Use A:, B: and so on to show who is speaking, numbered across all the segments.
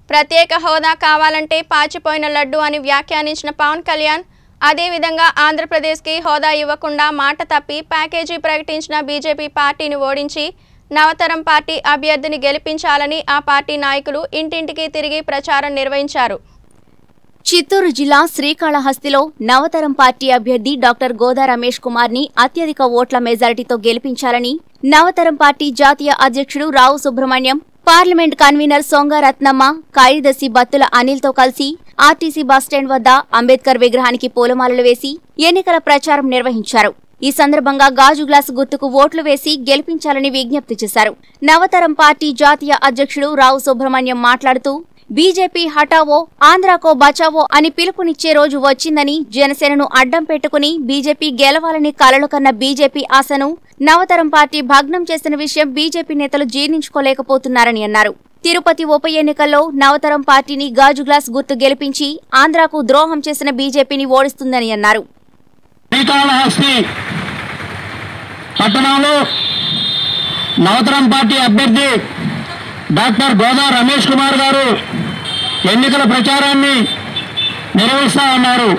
A: ప్రత్యేక హోదా కావాలంటే పాచిపోయిన లడ్డు అని వ్యాఖ్యానించిన పవన్ కళ్యాణ్ అదేవిధంగా ఆంధ్రప్రదేశ్కి హోదా ఇవ్వకుండా మాట తప్పి ప్యాకేజీ ప్రకటించిన బీజేపీ పార్టీని ఓడించి నవతరం పార్టీ అభ్యర్థిని గెలిపించాలని ఆ పార్టీ నాయకులు ఇంటింటికి తిరిగి ప్రచారం నిర్వహించారు
B: చిత్తూరు జిల్లా శ్రీకాళహస్తిలో నవతరం పార్టీ అభ్యర్థి డాక్టర్ గోదా రమేష్ కుమార్ ని అత్యధిక ఓట్ల మెజారిటీతో గెలిపించాలని నవతరం పార్టీ జాతీయ అధ్యక్షుడు రావు సుబ్రహ్మణ్యం పార్లమెంట్ కన్వీనర్ సొంగ రత్నమ్మ కార్యదర్శి బత్తుల అనిల్తో కలిసి ఆర్టీసీ బస్టాండ్ వద్ద అంబేద్కర్ విగ్రహానికి పూలమాలలు వేసి ఎన్నికల ప్రచారం నిర్వహించారు ఈ సందర్భంగా గాజు గ్లాసు గుర్తుకు ఓట్లు వేసి గెలిపించాలని విజ్ఞప్తి చేశారు నవతరం పార్టీ జాతీయ అధ్యక్షుడు రావు సుబ్రహ్మణ్యం మాట్లాడుతూ బీజేపీ హటావో ఆంధ్రాకో బచావో అని పిలుపునిచ్చే రోజు వచ్చిందని జనసేనను అడ్డం పెట్టుకుని బీజేపీ గెలవాలని కలలు కన్న బీజేపీ ఆశను నవతరం పార్టీ భగ్నం చేసిన విషయం బీజేపీ నేతలు జీర్ణించుకోలేకపోతున్నారని అన్నారు తిరుపతి ఉప ఎన్నికల్లో నవతరం పార్టీని గాజు గ్లాస్ గుర్తు గెలిపించి ఆంధ్రాకు ద్రోహం చేసిన బీజేపీని ఓడిస్తుందని అన్నారు
C: శ్రీకాళహస్తి పట్టణంలో నవతరం పార్టీ అభ్యర్థి డాక్టర్ గోదా రమేష్ కుమార్ గారు ఎన్నికల ప్రచారాన్ని నిర్వహిస్తా ఉన్నారు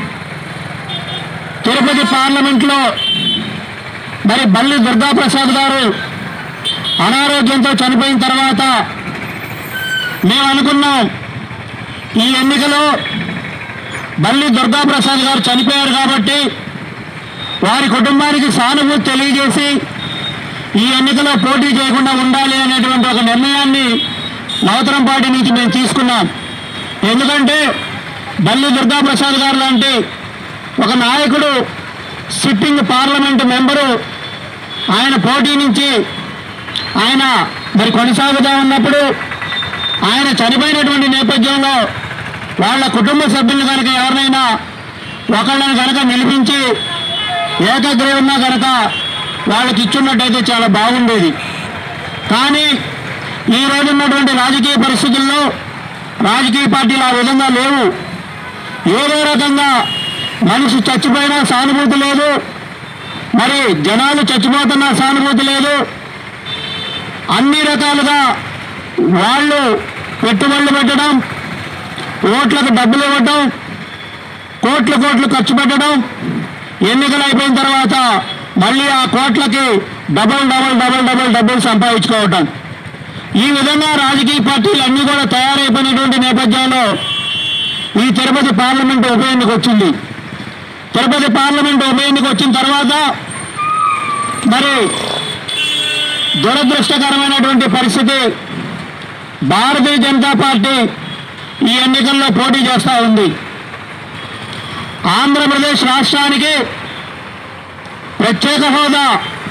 C: తిరుపతి పార్లమెంట్లో మరి బల్లి దుర్గాప్రసాద్ గారు అనారోగ్యంతో చనిపోయిన తర్వాత మేము అనుకున్నాం ఈ ఎన్నికలో బల్లి దుర్గాప్రసాద్ గారు చనిపోయారు కాబట్టి వారి కుటుంబానికి సానుభూతి తెలియజేసి ఈ ఎన్నికలో పోటీ చేయకుండా ఉండాలి అనేటువంటి ఒక నిర్ణయాన్ని నవతరం పార్టీ నుంచి మేము తీసుకున్నాం ఎందుకంటే బల్లి దుర్గాప్రసాద్ గారు లాంటి ఒక నాయకుడు సిట్టింగ్ పార్లమెంటు మెంబరు ఆయన పోటీ నుంచి ఆయన మరి కొనసాగుతూ ఉన్నప్పుడు ఆయన చనిపోయినటువంటి నేపథ్యంలో వాళ్ళ కుటుంబ సభ్యులు కనుక ఎవరినైనా ఒకళ్ళని కనుక నిలిపించి ఏకగ్రీవంగా కనుక వాళ్ళకి ఇచ్చున్నట్టయితే చాలా బాగుండేది కానీ ఈ రోజు ఉన్నటువంటి రాజకీయ పరిస్థితుల్లో రాజకీయ పార్టీలు ఆ విధంగా లేవు ఏదో రకంగా మనిషి చచ్చిపోయినా సానుభూతి లేదు మరి జనాలు చచ్చిపోతున్నా సానుభూతి లేదు అన్ని రకాలుగా వాళ్ళు పెట్టుబడులు పెట్టడం ఓట్లకు డబ్బులు ఇవ్వటం కోట్లు కోట్లు ఖర్చు పెట్టడం ఎన్నికలు అయిపోయిన తర్వాత మళ్ళీ ఆ కోట్లకి డబల్ డబల్ డబల్ డబల్ డబ్బులు సంపాదించుకోవటం ఈ విధంగా రాజకీయ పార్టీలు అన్నీ కూడా తయారైపోయినటువంటి నేపథ్యంలో ఈ తిరుపతి పార్లమెంట్ ఉప ఎన్నిక వచ్చింది తిరుపతి పార్లమెంట్ ఉప ఎన్నిక వచ్చిన తర్వాత మరి దురదృష్టకరమైనటువంటి పరిస్థితి భారతీయ జనతా పార్టీ ఈ ఎన్నికల్లో పోటీ చేస్తూ ఉంది ఆంధ్రప్రదేశ్ రాష్ట్రానికి ప్రత్యేక హోదా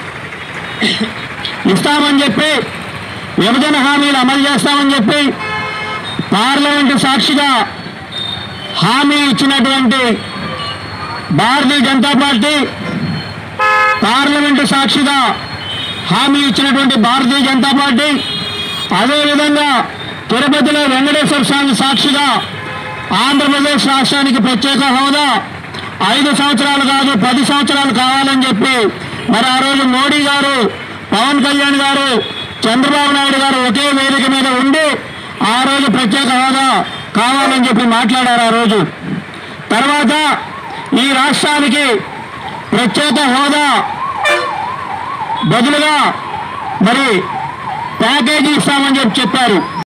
C: ఇస్తామని చెప్పి విభజన హామీలు అమలు చేస్తామని చెప్పి పార్లమెంటు సాక్షిగా హామీ ఇచ్చినటువంటి భారతీయ జనతా పార్టీ పార్లమెంటు సాక్షిగా హామీ ఇచ్చినటువంటి భారతీయ జనతా పార్టీ అదేవిధంగా తిరుపతిలో వెంకటేశ్వర స్వామి సాక్షిగా ఆంధ్రప్రదేశ్ రాష్ట్రానికి ప్రత్యేక హోదా ఐదు సంవత్సరాలు కాదు పది సంవత్సరాలు కావాలని చెప్పి మరి ఆ రోజు మోడీ గారు పవన్ కళ్యాణ్ గారు చంద్రబాబు నాయుడు గారు ఒకే వేదిక మీద ఉండి ఆ రోజు ప్రత్యేక హోదా కావాలని చెప్పి మాట్లాడారు ఆ రోజు తర్వాత ఈ రాష్ట్రానికి ప్రత్యేక హోదా బదులుగా మరి ప్యాకేజీ ఇస్తామని చెప్పి చెప్పారు